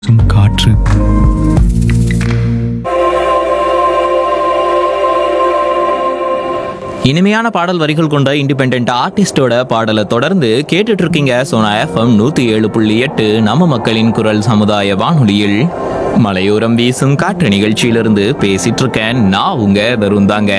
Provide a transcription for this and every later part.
சும் காற்று இனிமையான பாடல் வரிகள் கொண்ட இண்டிபெண்ட் ஆர்டிஸ்டோட பாடலை தொடர்ந்து கேட்டுட்டு இருக்கீங்க சோனா எஃப்எம் நூத்தி ஏழு புள்ளி எட்டு நம்ம மக்களின் குரல் சமுதாய வானொலியில் மலையோரம் வீசும் காற்று நிகழ்ச்சியிலிருந்து பேசிட்டு இருக்கேன் நான் உங்க வெறுந்தாங்க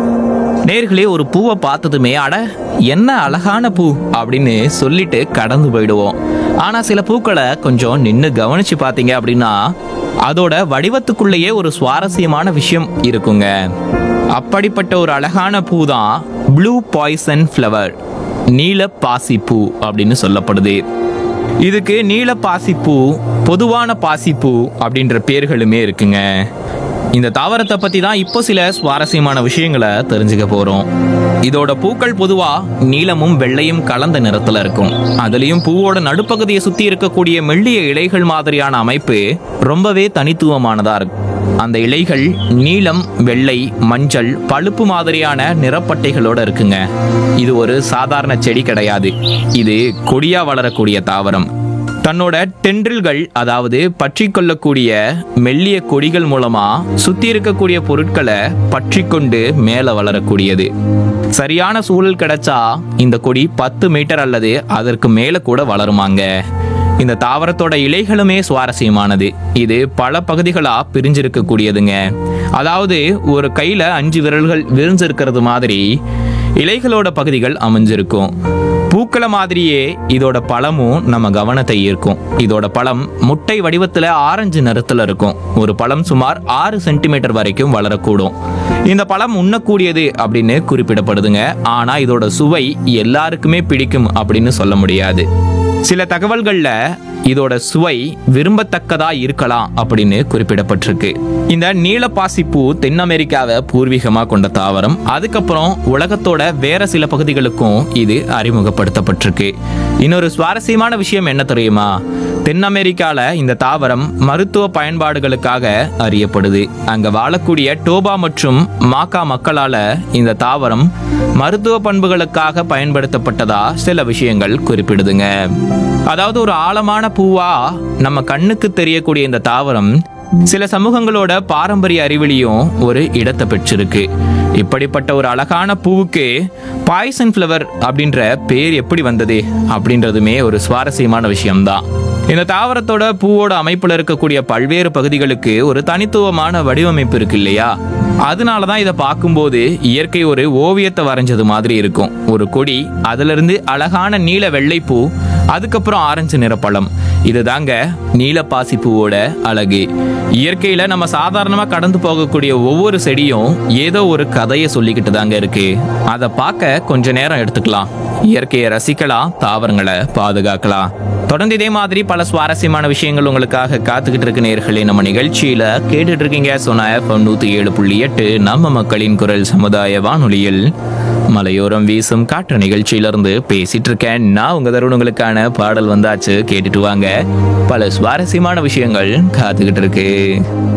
நேர்களே ஒரு பூவை பார்த்ததுமே அட என்ன அழகான பூ அப்படின்னு சொல்லிட்டு கடந்து போயிடுவோம் ஆனா சில பூக்களை கொஞ்சம் நின்று கவனிச்சு பார்த்தீங்க அப்படின்னா அதோட வடிவத்துக்குள்ளேயே ஒரு சுவாரஸ்யமான விஷயம் இருக்குங்க அப்படிப்பட்ட ஒரு அழகான பூ தான் ப்ளூ பாய்சன் ஃப்ளவர் நீல பாசிப்பூ அப்படின்னு சொல்லப்படுது இதுக்கு நீல பாசிப்பூ பொதுவான பாசிப்பூ அப்படின்ற பேர்களுமே இருக்குங்க இந்த தாவரத்தை பத்தி தான் இப்போ சில சுவாரஸ்யமான விஷயங்களை தெரிஞ்சுக்க போறோம் இதோட பூக்கள் பொதுவா நீலமும் வெள்ளையும் கலந்த நிறத்துல இருக்கும் அதுலயும் பூவோட நடுப்பகுதியை சுத்தி இருக்கக்கூடிய மெல்லிய இலைகள் மாதிரியான அமைப்பு ரொம்பவே தனித்துவமானதா இருக்கும் அந்த இலைகள் நீலம் வெள்ளை மஞ்சள் பழுப்பு மாதிரியான நிறப்பட்டைகளோட இருக்குங்க இது ஒரு சாதாரண செடி கிடையாது இது கொடியா வளரக்கூடிய தாவரம் தன்னோட தென்றில்கள் அதாவது பற்றி கொள்ளக்கூடிய மெல்லிய கொடிகள் மூலமா சுத்தி இருக்கக்கூடிய பொருட்களை பற்றி கொண்டு மேல வளரக்கூடியது சரியான சூழல் கிடைச்சா இந்த கொடி பத்து மீட்டர் அல்லது அதற்கு மேல கூட வளருமாங்க இந்த தாவரத்தோட இலைகளுமே சுவாரஸ்யமானது இது பல பகுதிகளா பிரிஞ்சிருக்கக்கூடியதுங்க அதாவது ஒரு கையில அஞ்சு விரல்கள் விரிஞ்சிருக்கிறது மாதிரி இலைகளோட பகுதிகள் அமைஞ்சிருக்கும் பூக்களை மாதிரியே இதோட பழமும் நம்ம கவனத்தை ஈர்க்கும் இதோட பழம் முட்டை வடிவத்துல ஆரஞ்சு நிறத்துல இருக்கும் ஒரு பழம் சுமார் ஆறு சென்டிமீட்டர் வரைக்கும் வளரக்கூடும் இந்த பழம் உண்ணக்கூடியது அப்படின்னு குறிப்பிடப்படுதுங்க ஆனா இதோட சுவை எல்லாருக்குமே பிடிக்கும் அப்படின்னு சொல்ல முடியாது சில தகவல்கள்ல இதோட சுவை விரும்பத்தக்கதா இருக்கலாம் அப்படின்னு குறிப்பிடப்பட்டிருக்கு இந்த நீலப்பாசிப்பூ தென் அமெரிக்காவை பூர்வீகமா கொண்ட தாவரம் அதுக்கப்புறம் உலகத்தோட வேற சில பகுதிகளுக்கும் இது அறிமுகப்படுத்தப்பட்டிருக்கு இன்னொரு சுவாரஸ்யமான விஷயம் என்ன தெரியுமா தென் அமெரிக்கால இந்த தாவரம் மருத்துவ பயன்பாடுகளுக்காக அறியப்படுது அங்க வாழக்கூடிய டோபா மற்றும் மாக்கா மக்களால இந்த தாவரம் மருத்துவ பண்புகளுக்காக பயன்படுத்தப்பட்டதா சில விஷயங்கள் குறிப்பிடுதுங்க அதாவது ஒரு ஆழமான பூவா நம்ம கண்ணுக்கு தெரியக்கூடிய இந்த தாவரம் சில சமூகங்களோட பாரம்பரிய அறிவிலையும் ஒரு இடத்தை பெற்றிருக்கு இப்படிப்பட்ட ஒரு அழகான பூவுக்கு பாய்சன் ஃப்ளவர் அப்படின்ற பேர் எப்படி வந்தது அப்படின்றதுமே ஒரு சுவாரஸ்யமான விஷயம்தான் இந்த தாவரத்தோட பூவோட அமைப்புல இருக்கக்கூடிய பல்வேறு பகுதிகளுக்கு ஒரு தனித்துவமான வடிவமைப்பு இருக்கு இல்லையா அதனால தான் இதை பார்க்கும்போது இயற்கை ஒரு ஓவியத்தை வரைஞ்சது மாதிரி இருக்கும் ஒரு கொடி அதுல இருந்து அழகான நீல வெள்ளைப்பூ அதுக்கப்புறம் ஆரஞ்சு நிற பழம் இதுதாங்க நீலப்பாசி பூவோட அழகு இயற்கையில நம்ம சாதாரணமா கடந்து போகக்கூடிய ஒவ்வொரு செடியும் ஏதோ ஒரு கதையை சொல்லிக்கிட்டு தாங்க இருக்கு அதை பார்க்க கொஞ்ச நேரம் எடுத்துக்கலாம் இயற்கையை ரசிக்கலாம் தாவரங்களை பாதுகாக்கலாம் தொடர்ந்து இதே மாதிரி பல சுவாரஸ்யமான விஷயங்கள் உங்களுக்காக காத்துக்கிட்டு இருக்கு நேர்களே நம்ம நிகழ்ச்சியில கேட்டுட்டு இருக்கீங்க சொன்ன எஃப்எம் நூத்தி ஏழு புள்ளி எட்டு நம்ம மக்களின் குரல் சமுதாய வானொலியில் மலையோரம் வீசும் காற்று நிகழ்ச்சியிலிருந்து பேசிட்டு இருக்கேன் நான் உங்க தருணங்களுக்கான பாடல் வந்தாச்சு கேட்டுட்டு வாங்க பல சுவாரஸ்யமான விஷயங்கள் காத்துக்கிட்டு இருக்கு